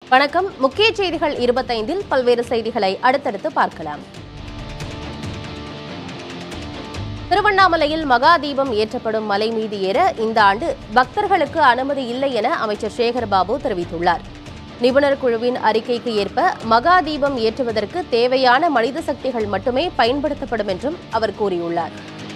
வணக்கம் முக்கிய செய்திகள் இருபத்தைந்தில் பல்வேறு செய்திகளை அடுத்தடுத்து பார்க்கலாம் திருவண்ணாமலையில் மகா தீபம் ஏற்றப்படும் மலை மீது ஏற இந்த ஆண்டு பக்தர்களுக்கு அனுமதி இல்லை என அமைச்சர் சேகர்பாபு தெரிவித்துள்ளார் நிபுணர் குழுவின் அறிக்கைக்கு ஏற்ப மகா தீபம் ஏற்றுவதற்கு தேவையான மனித சக்திகள் மட்டுமே பயன்படுத்தப்படும் என்றும் அவர் கூறியுள்ளார்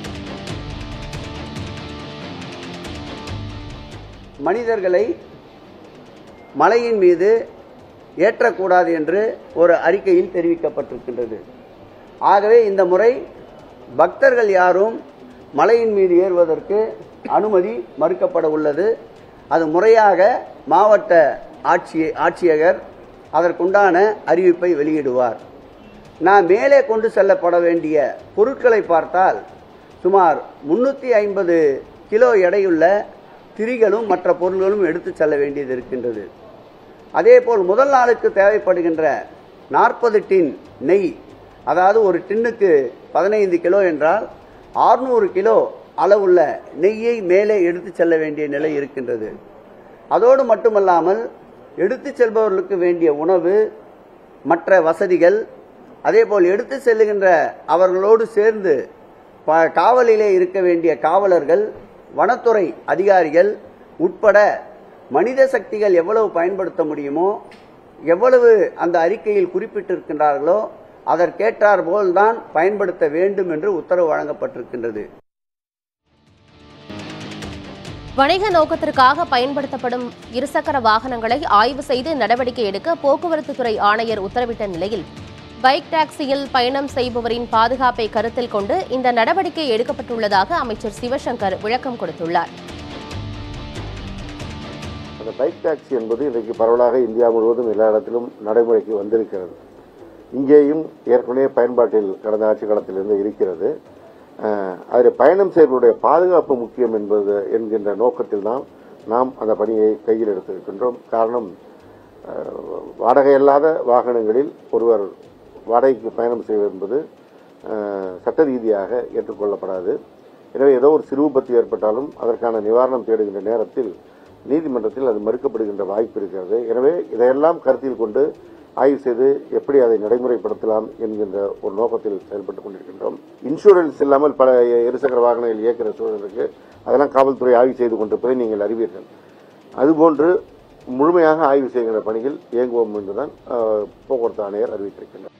மனிதர்களை மலையின் மீது ஏற்றக்கூடாது என்று ஒரு அறிக்கையில் தெரிவிக்கப்பட்டிருக்கின்றது ஆகவே இந்த முறை பக்தர்கள் யாரும் மலையின் மீது ஏறுவதற்கு அனுமதி மறுக்கப்பட உள்ளது அது முறையாக மாவட்ட ஆட்சி ஆட்சியகர் அதற்குண்டான அறிவிப்பை வெளியிடுவார் நான் மேலே கொண்டு செல்லப்பட வேண்டிய பொருட்களை பார்த்தால் சுமார் முன்னூற்றி ஐம்பது கிலோ எடையுள்ள திரிகளும் மற்ற பொருள்களும் எடுத்து செல்ல வேண்டியது இருக்கின்றது அதேபோல் முதல் நாளுக்கு தேவைப்படுகின்ற நாற்பது டின் நெய் அதாவது ஒரு டின்னுக்கு பதினைந்து கிலோ என்றால் 600 கிலோ அளவுள்ள நெய்யை மேலே எடுத்து செல்ல வேண்டிய நிலை இருக்கின்றது அதோடு மட்டுமல்லாமல் எடுத்து செல்பவர்களுக்கு வேண்டிய உணவு மற்ற வசதிகள் அதேபோல் எடுத்து செல்லுகின்ற அவர்களோடு சேர்ந்து ப- காவலிலே இருக்க வேண்டிய காவலர்கள் வனத்துறை அதிகாரிகள் உட்பட மனித சக்திகள் எவ்வளவு பயன்படுத்த முடியுமோ எவ்வளவு அந்த அறிக்கையில் குறிப்பிட்டிருக்கின்றார்களோ அதற்கேற்றார் போல்தான் பயன்படுத்த வேண்டும் என்று உத்தரவு வழங்கப்பட்டிருக்கின்றது வணிக நோக்கத்திற்காக பயன்படுத்தப்படும் இருசக்கர வாகனங்களை ஆய்வு செய்து நடவடிக்கை எடுக்க போக்குவரத்து துறை ஆணையர் உத்தரவிட்ட நிலையில் பைக் டாக்ஸியில் பயணம் செய்பவரின் பாதுகாப்பை கருத்தில் கொண்டு இந்த நடவடிக்கை எடுக்கப்பட்டுள்ளதாக அமைச்சர் சிவசங்கர் விளக்கம் கொடுத்துள்ளார் அந்த பைக் டாக்ஸி என்பது இன்றைக்கு பரவலாக இந்தியா முழுவதும் எல்லா இடத்திலும் நடைமுறைக்கு வந்திருக்கிறது இங்கேயும் ஏற்கனவே பயன்பாட்டில் கடந்த ஆட்சி காலத்திலிருந்து இருக்கிறது அஹ், அதில் பயணம் செய்வருடைய பாதுகாப்பு முக்கியம் என்பது என்கின்ற நோக்கத்தில் தான் நாம் அந்த பணியை கையில் எடுத்திருக்கின்றோம் காரணம் அஹ், வாடகை இல்லாத வாகனங்களில் ஒருவர் வாடகைக்கு பயணம் செய்வது என்பது அஹ், சட்ட ரீதியாக ஏற்றுக்கொள்ளப்படாது எனவே ஏதோ ஒரு சிறு விபத்து ஏற்பட்டாலும் அதற்கான நிவாரணம் தேடுகின்ற நேரத்தில் நீதிமன்றத்தில் அது மறுக்கப்படுகின்ற வாய்ப்பு இருக்கிறது எனவே இதையெல்லாம் கருத்தில் கொண்டு ஆய்வு செய்து எப்படி அதை நடைமுறைப்படுத்தலாம் என்கின்ற ஒரு நோக்கத்தில் செயல்பட்டுக் கொண்டிருக்கின்றோம் இன்சூரன்ஸ் இல்லாமல் பல இருசக்கர வாகனங்கள் இயக்கிற சூழல் இருக்கு அதெல்லாம் காவல்துறை ஆய்வு செய்து கொண்டிருப்பதை நீங்கள் அறிவீர்கள் அதுபோன்று முழுமையாக ஆய்வு செய்கின்ற பணியில் இயங்குவோம் என்றுதான் அஹ், போக்குவரத்து ஆணையர் அறிவித்திருக்கின்றார்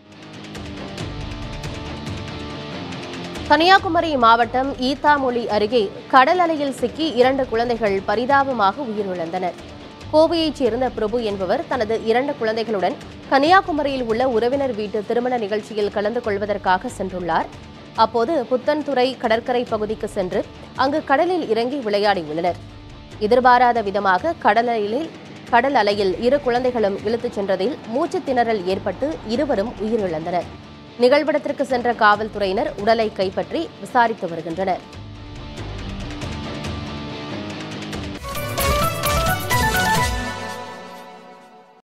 கன்னியாகுமரி மாவட்டம் ஈத்தாமொழி அருகே கடல் அலையில் சிக்கி இரண்டு குழந்தைகள் பரிதாபமாக உயிரிழந்தனர் கோவையைச் சேர்ந்த பிரபு என்பவர் தனது இரண்டு குழந்தைகளுடன் கன்னியாகுமரியில் உள்ள உறவினர் வீட்டு திருமண நிகழ்ச்சியில் கலந்து கொள்வதற்காக சென்றுள்ளார் அப்போது புத்தன்துறை கடற்கரை பகுதிக்கு சென்று அங்கு கடலில் இறங்கி விளையாடியுள்ளனர் எதிர்பாராத விதமாக கடல் அலையில் கடல் அலையில் இரு குழந்தைகளும் இழுத்துச் சென்றதில் மூச்சுத் திணறல் ஏற்பட்டு இருவரும் உயிரிழந்தனர் நிகழ்விடத்திற்கு சென்ற காவல்துறையினர் உடலை கைப்பற்றி விசாரித்து வருகின்றனர்